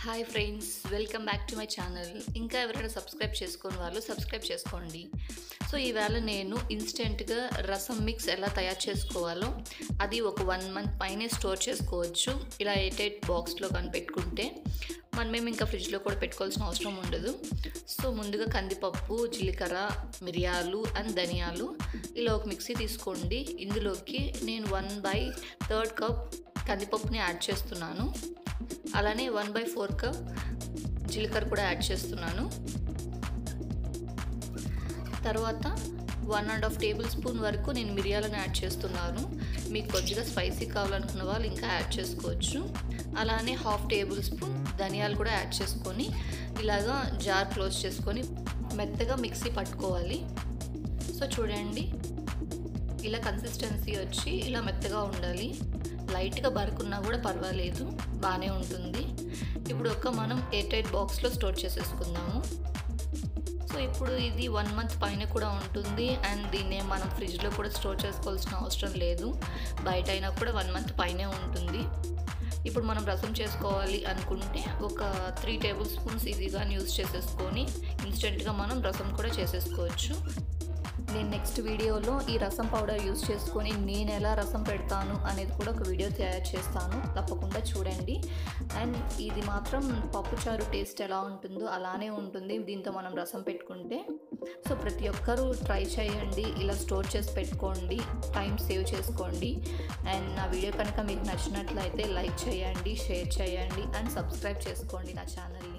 hi friends welcome back to my channel ఇంకా ఎవరైనా subscribe చేసుకొని వాళ్ళు సబ్స్క్రైబ్ చేసుకోండి సో ఈవేళ నేను ఇన్స్టెంట్గా రసం మిక్స్ ఎలా తయారు చేసుకోవాలో అది ఒక వన్ మంత్ పైనే స్టోర్ చేసుకోవచ్చు ఇలా ఎయిట్ ఎయిట్ బాక్స్లో కానీ పెట్టుకుంటే మనమేం ఇంకా ఫ్రిడ్జ్లో కూడా పెట్టుకోవాల్సిన అవసరం ఉండదు సో ముందుగా కందిపప్పు జీలకర్ర మిరియాలు అండ్ ధనియాలు ఇలా ఒక మిక్సీ తీసుకోండి ఇందులోకి నేను వన్ బై థర్డ్ కప్ కందిపప్పుని యాడ్ చేస్తున్నాను అలానే వన్ బై ఫోర్ కప్ జీలకర్ర కూడా యాడ్ చేస్తున్నాను తర్వాత one and half tablespoon వరకు నేను మిరియాలను యాడ్ చేస్తున్నాను మీకు కొద్దిగా స్పైసీ కావాలనుకున్న వాళ్ళు ఇంకా యాడ్ చేసుకోవచ్చు అలానే హాఫ్ టేబుల్ స్పూన్ ధనియాలు కూడా యాడ్ చేసుకొని ఇలాగా జార్ క్లోజ్ చేసుకొని మెత్తగా మిక్సీ పట్టుకోవాలి సో చూడండి ఇలా కన్సిస్టెన్సీ వచ్చి ఇలా మెత్తగా ఉండాలి లైట్గా బరుకున్నా కూడా పర్వాలేదు బాగానే ఉంటుంది ఇప్పుడు ఒక మనం ఎయిట్ ఎయిట్ బాక్స్లో స్టోర్ చేసేసుకుందాము సో ఇప్పుడు ఇది వన్ మంత్ పైన కూడా ఉంటుంది అండ్ దీన్ని మనం ఫ్రిడ్జ్లో కూడా స్టోర్ చేసుకోవాల్సిన అవసరం లేదు బయట అయినా కూడా వన్ మంత్ పైనే ఉంటుంది ఇప్పుడు మనం రసం చేసుకోవాలి అనుకుంటే ఒక త్రీ టేబుల్ స్పూన్స్ ఈజీగా యూస్ చేసేసుకొని ఇన్స్టెంట్గా మనం రసం కూడా చేసేసుకోవచ్చు నేను నెక్స్ట్ వీడియోలో ఈ రసం పౌడర్ యూస్ చేసుకొని నేను ఎలా రసం పెడతాను అనేది కూడా ఒక వీడియో తయారు చేస్తాను తప్పకుండా చూడండి అండ్ ఇది మాత్రం పప్పుచారు టేస్ట్ ఎలా ఉంటుందో అలానే ఉంటుంది దీంతో మనం రసం పెట్టుకుంటే సో ప్రతి ఒక్కరూ ట్రై చేయండి ఇలా స్టోర్ చేసి పెట్టుకోండి టైం సేవ్ చేసుకోండి అండ్ నా వీడియో కనుక మీకు నచ్చినట్లయితే లైక్ చేయండి షేర్ చేయండి అండ్ సబ్స్క్రైబ్ చేసుకోండి నా ఛానల్